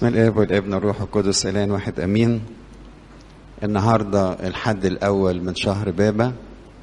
بسم الاب والابن والروح القدس الان واحد امين النهارده الحد الاول من شهر بابا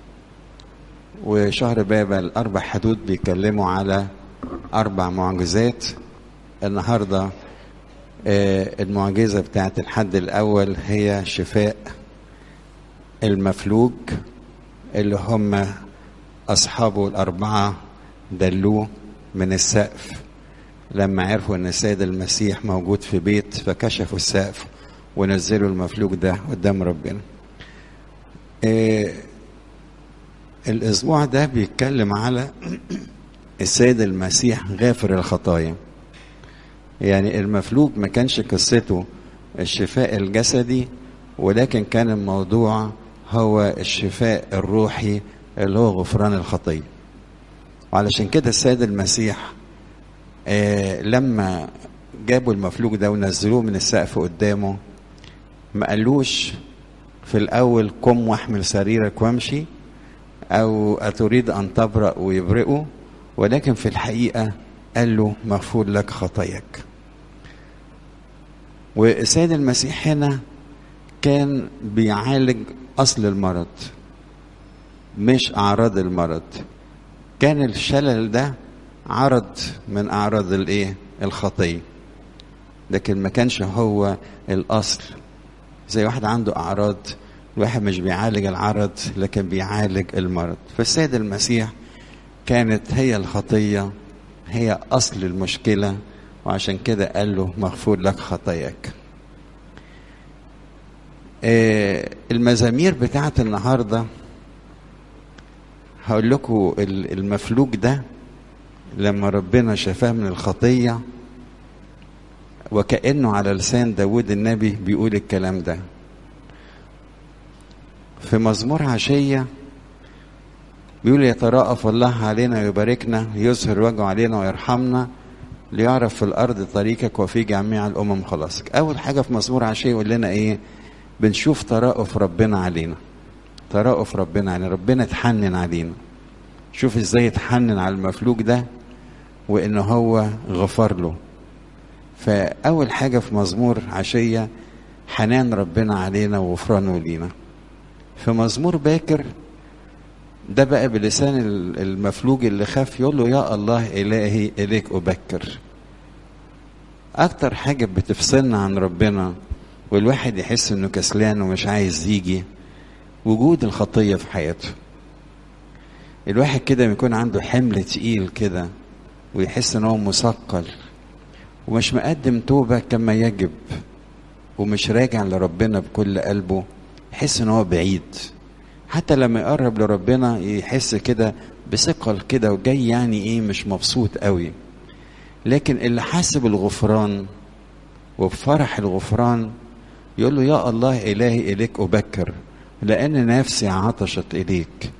وشهر بابا الاربع حدود بيتكلموا على اربع معجزات النهارده آه، المعجزه بتاعت الحد الاول هي شفاء المفلوج اللي هم اصحابه الاربعه دلوه من السقف لما عرفوا ان السيد المسيح موجود في بيت فكشفوا السقف ونزلوا المفلوج ده قدام ربنا إيه الاسبوع ده بيتكلم على السيد المسيح غافر الخطايا يعني المفلوج ما كانش قصته الشفاء الجسدي ولكن كان الموضوع هو الشفاء الروحي اللي هو غفران الخطيه وعلشان كده السيد المسيح آه لما جابوا المفلوج ده ونزلوه من السقف قدامه ما قالوش في الأول قم واحمل سريرك وامشي أو أتريد أن تبرأ ويبرئه ولكن في الحقيقة قال له مغفور لك خطاياك والسيد المسيح هنا كان بيعالج أصل المرض مش أعراض المرض كان الشلل ده عرض من اعراض الايه الخطيه لكن ما كانش هو الاصل زي واحد عنده اعراض الواحد مش بيعالج العرض لكن بيعالج المرض فالسيد المسيح كانت هي الخطيه هي اصل المشكله وعشان كده قال له مغفور لك خطاياك آه المزامير بتاعت النهارده هقول لكم المفلوج ده لما ربنا شفاه من الخطية وكأنه على لسان داود النبي بيقول الكلام ده في مزمور عشية بيقول يتراءف الله علينا ويباركنا يظهر وجهه علينا ويرحمنا ليعرف في الأرض طريقك وفي جميع الأمم خلاصك أول حاجة في مزمور عشية يقول لنا إيه بنشوف تراءف ربنا علينا تراءف ربنا علينا ربنا اتحنن علينا شوف ازاي اتحنن على المفلوج ده وان هو غفر له فاول حاجه في مزمور عشيه حنان ربنا علينا وغفرانه لينا في مزمور باكر ده بقى بلسان المفلوج اللي خاف يقول له يا الله الهي اليك ابكر اكتر حاجه بتفصلنا عن ربنا والواحد يحس انه كسلان ومش عايز يجي وجود الخطيه في حياته الواحد كده بيكون عنده حمل تقيل كده ويحس ان هو مثقل ومش مقدم توبه كما يجب ومش راجع لربنا بكل قلبه يحس ان هو بعيد حتى لما يقرب لربنا يحس كده بثقل كده وجاي يعني ايه مش مبسوط قوي لكن اللي حاسس بالغفران وبفرح الغفران يقول له يا الله الهي اليك ابكر لان نفسي عطشت اليك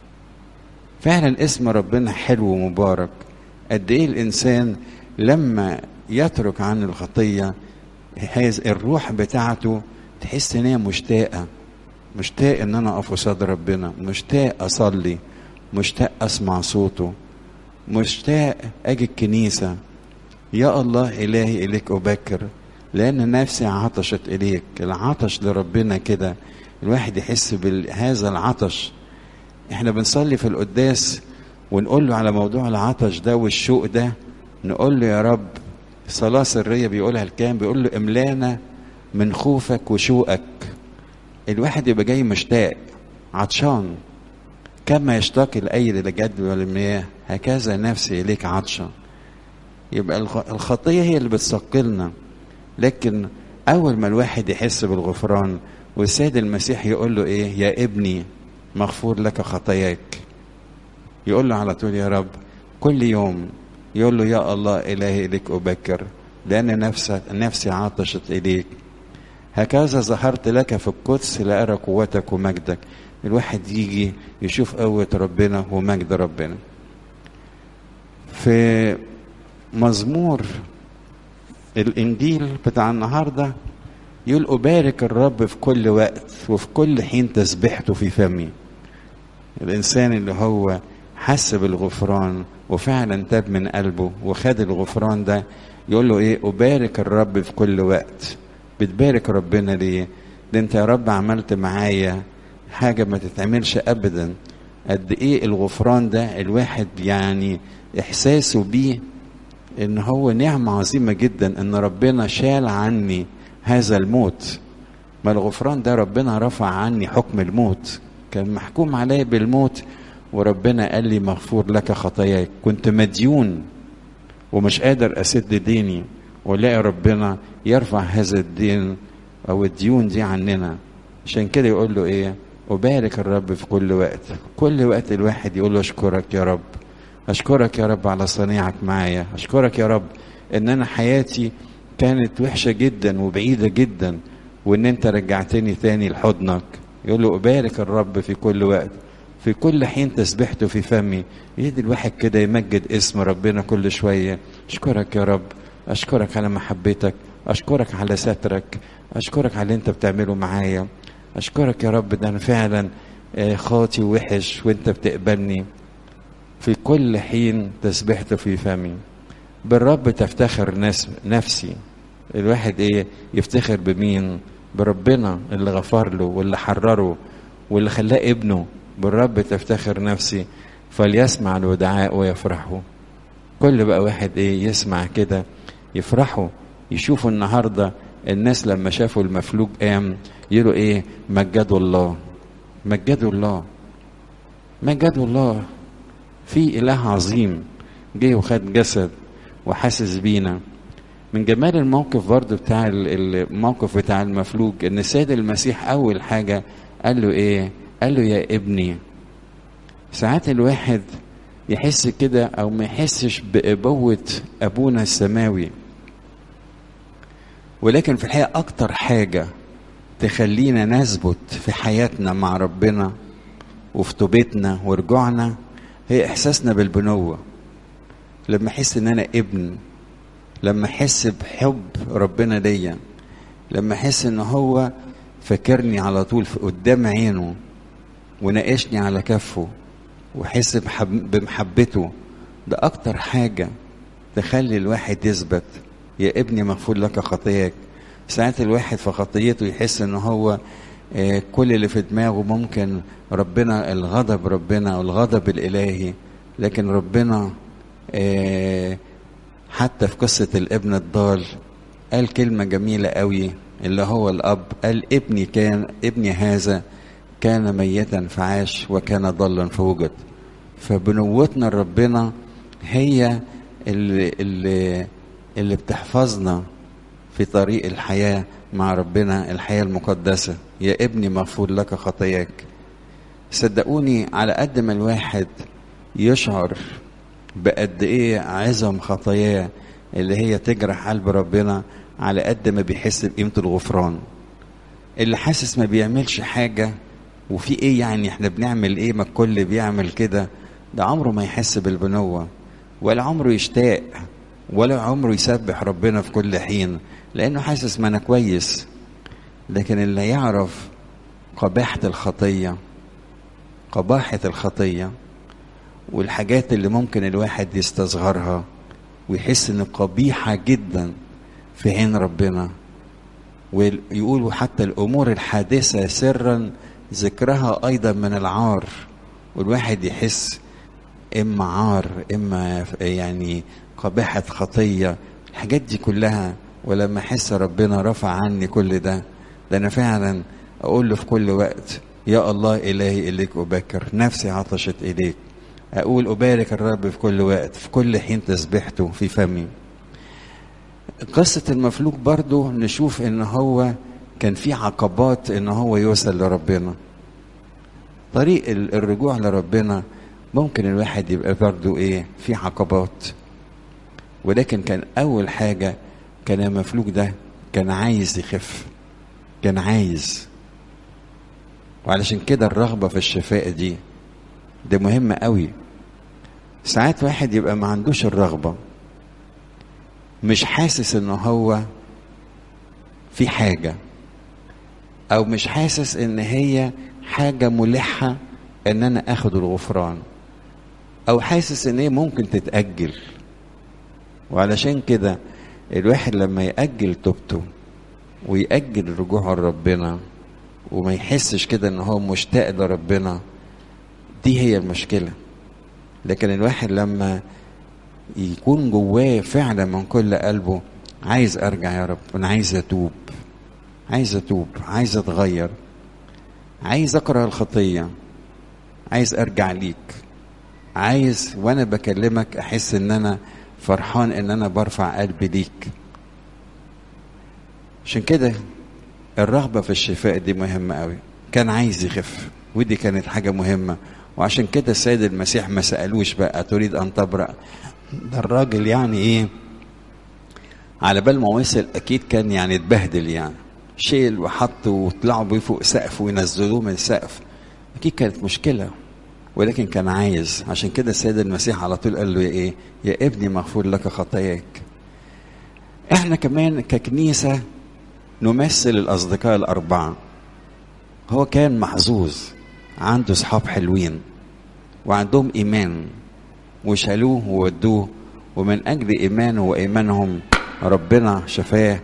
فعلا اسم ربنا حلو ومبارك قد ايه الانسان لما يترك عن الخطيه هذه الروح بتاعته تحس ان هي مشتاقه مشتاق ان انا اقف قصاد ربنا مشتاق اصلي مشتاق اسمع صوته مشتاق اجي الكنيسه يا الله الهي اليك ابكر لان نفسي عطشت اليك العطش لربنا كده الواحد يحس بهذا العطش احنا بنصلي في القداس ونقول له على موضوع العطش ده والشوق ده نقول له يا رب صلاة سرية بيقولها الكام بيقول له املانا من خوفك وشوقك الواحد يبقى جاي مشتاق عطشان كما يشتاق الأيل إلى جد والمياه هكذا نفسي إليك عطشة يبقى الخطية هي اللي بتثقلنا لكن أول ما الواحد يحس بالغفران والسيد المسيح يقول له إيه يا ابني مغفور لك خطاياك يقول له على طول يا رب كل يوم يقول له يا الله إلهي إليك أبكر لأن نفسك نفسي عطشت إليك هكذا ظهرت لك في القدس لأرى قوتك ومجدك الواحد يجي يشوف قوة ربنا ومجد ربنا في مزمور الإنجيل بتاع النهارده يقول أبارك الرب في كل وقت وفي كل حين تسبحته في فمي الإنسان اللي هو حس بالغفران وفعلا تاب من قلبه وخد الغفران ده يقول له ايه أبارك الرب في كل وقت بتبارك ربنا ليه ده انت يا رب عملت معايا حاجة ما تتعملش أبدا قد ايه الغفران ده الواحد يعني إحساسه بيه ان هو نعمة عظيمة جدا ان ربنا شال عني هذا الموت ما الغفران ده ربنا رفع عني حكم الموت كان محكوم علي بالموت وربنا قال لي مغفور لك خطاياك كنت مديون ومش قادر اسد ديني ولاقي ربنا يرفع هذا الدين او الديون دي عننا عشان كده يقول له ايه أبارك الرب في كل وقت كل وقت الواحد يقول له أشكرك يا رب أشكرك يا رب على صنيعك معايا أشكرك يا رب إن أنا حياتي كانت وحشة جدا وبعيدة جدا وإن أنت رجعتني تاني لحضنك يقول له أبارك الرب في كل وقت في كل حين تسبحته في فمي يدي الواحد كده يمجد اسم ربنا كل شوية أشكرك يا رب أشكرك على محبتك أشكرك على سترك أشكرك على اللي أنت بتعمله معايا أشكرك يا رب ده أنا فعلا خاطي ووحش وأنت بتقبلني في كل حين تسبحت في فمي بالرب تفتخر ناس نفسي الواحد ايه يفتخر بمين بربنا اللي غفر له واللي حرره واللي خلاه ابنه بالرب تفتخر نفسي فليسمع الودعاء ويفرحوا كل بقى واحد ايه يسمع كده يفرحوا يشوفوا النهارده الناس لما شافوا المفلوج قام يقولوا ايه مجدوا الله مجدوا الله مجدوا الله في اله عظيم جه وخد جسد وحاسس بينا من جمال الموقف برضه بتاع الموقف بتاع المفلوج ان السيد المسيح اول حاجه قال له ايه قال له يا ابني ساعات الواحد يحس كده او ما يحسش بابوه ابونا السماوي ولكن في الحقيقه اكتر حاجه تخلينا نثبت في حياتنا مع ربنا وفي توبتنا ورجوعنا هي احساسنا بالبنوه لما احس ان انا ابن لما احس بحب ربنا ليا لما احس ان هو فاكرني على طول في قدام عينه وناقشني على كفه واحس بحب بمحبته ده اكتر حاجه تخلي الواحد يثبت يا ابني مغفور لك خطاياك ساعات الواحد في خطيته يحس ان هو آه كل اللي في دماغه ممكن ربنا الغضب ربنا او الغضب الالهي لكن ربنا آه حتى في قصة الابن الضال قال كلمة جميلة قوي اللي هو الأب قال ابني كان ابني هذا كان ميتا فعاش وكان ضلا فوجد فبنوتنا لربنا هي اللي, اللي, اللي بتحفظنا في طريق الحياة مع ربنا الحياة المقدسة يا ابني مغفور لك خطاياك صدقوني على قد ما الواحد يشعر بقد ايه عظم خطاياه اللي هي تجرح قلب ربنا على قد ما بيحس بقيمة الغفران اللي حاسس ما بيعملش حاجة وفي ايه يعني احنا بنعمل ايه ما الكل بيعمل كده ده عمره ما يحس بالبنوة ولا عمره يشتاق ولا عمره يسبح ربنا في كل حين لانه حاسس ما انا كويس لكن اللي يعرف قباحة الخطية قباحة الخطيه والحاجات اللي ممكن الواحد يستصغرها ويحس ان قبيحة جدا في عين ربنا ويقولوا حتى الامور الحادثة سرا ذكرها ايضا من العار والواحد يحس اما عار اما يعني قبيحة خطية الحاجات دي كلها ولما احس ربنا رفع عني كل ده ده انا فعلا اقول له في كل وقت يا الله الهي اليك ابكر نفسي عطشت اليك أقول أبارك الرب في كل وقت في كل حين تسبحته في فمي قصة المفلوج برضو نشوف إن هو كان في عقبات إن هو يوصل لربنا طريق الرجوع لربنا ممكن الواحد يبقى برضو إيه في عقبات ولكن كان أول حاجة كان المفلوج ده كان عايز يخف كان عايز وعلشان كده الرغبة في الشفاء دي ده مهم قوي ساعات واحد يبقى ما عندوش الرغبة مش حاسس ان هو في حاجة او مش حاسس ان هي حاجة ملحة ان انا اخد الغفران او حاسس ان هي ممكن تتأجل وعلشان كده الواحد لما يأجل توبته ويأجل رجوعه لربنا وما يحسش كده ان هو مشتاق لربنا دي هي المشكلة لكن الواحد لما يكون جواه فعلا من كل قلبه عايز ارجع يا رب انا عايز اتوب عايز اتوب عايز اتغير عايز اكره الخطيه عايز ارجع ليك عايز وانا بكلمك احس ان انا فرحان ان انا برفع قلبي ليك عشان كده الرغبه في الشفاء دي مهمه قوي كان عايز يخف ودي كانت حاجه مهمه وعشان كده السيد المسيح ما سالوش بقى تريد ان تبرأ ده الراجل يعني ايه على بال ما وصل اكيد كان يعني اتبهدل يعني شيل وحط وطلعوا بيه فوق سقف وينزلوه من سقف اكيد كانت مشكله ولكن كان عايز عشان كده السيد المسيح على طول قال له يا ايه يا ابني مغفور لك خطاياك احنا كمان ككنيسه نمثل الاصدقاء الاربعه هو كان محظوظ عنده صحاب حلوين وعندهم ايمان وشالوه وودوه ومن اجل ايمانه وايمانهم ربنا شفاه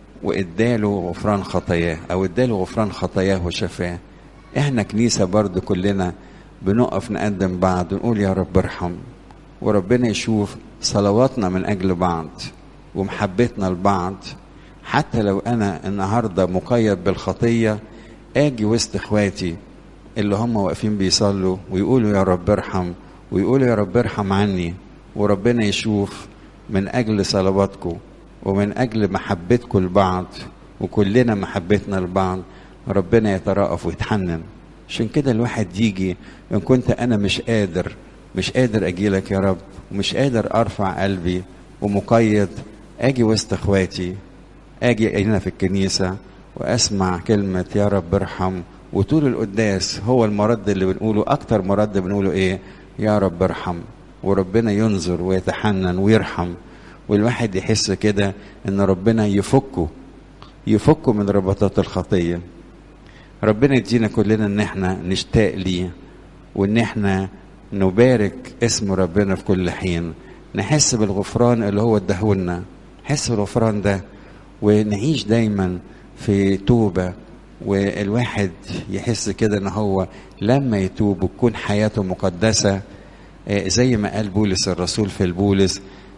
واداله غفران خطاياه او اداله غفران خطاياه وشفاه احنا كنيسه برضو كلنا بنقف نقدم بعض ونقول يا رب ارحم وربنا يشوف صلواتنا من اجل بعض ومحبتنا لبعض حتى لو انا النهارده مقيد بالخطيه اجي وسط اخواتي اللي هم واقفين بيصلوا ويقولوا يا رب ارحم ويقولوا يا رب ارحم عني وربنا يشوف من اجل صلواتكم ومن اجل محبتكم لبعض وكلنا محبتنا لبعض ربنا يترأف ويتحنن عشان كده الواحد يجي ان كنت انا مش قادر مش قادر اجي لك يا رب ومش قادر ارفع قلبي ومقيد اجي وسط اخواتي اجي هنا في الكنيسه واسمع كلمه يا رب ارحم وطول القداس هو المرد اللي بنقوله اكتر مرد بنقوله ايه يا رب ارحم وربنا ينظر ويتحنن ويرحم والواحد يحس كده ان ربنا يفكه يفكه من ربطات الخطيه ربنا يدينا كلنا ان احنا نشتاق ليه وان احنا نبارك اسم ربنا في كل حين نحس بالغفران اللي هو اداهولنا نحس بالغفران ده ونعيش دايما في توبه والواحد يحس كده ان هو لما يتوب وتكون حياته مقدسه زي ما قال بولس الرسول في البولس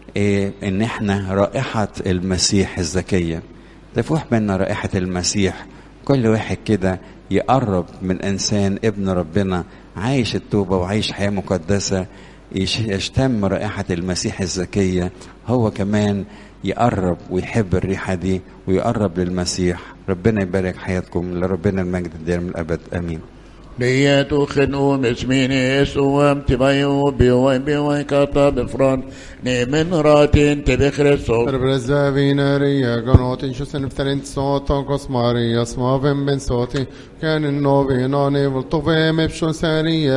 ان احنا رائحه المسيح الزكيه تفوح منا رائحه المسيح كل واحد كده يقرب من انسان ابن ربنا عايش التوبه وعايش حياه مقدسه يشتم رائحه المسيح الزكيه هو كمان يقرب ويحب الريحه دي ويقرب للمسيح ربنا يبارك حياتكم لربنا المجد الدائم من الابد امين Begeto genum esmines uam tibayu biwai biwai kata befran nemen ratin tebe Christos. Prebrezze vineria ganotin shusen iftarint soto kosmaria smaven ben soti kan in novi nani voltove mepshon seria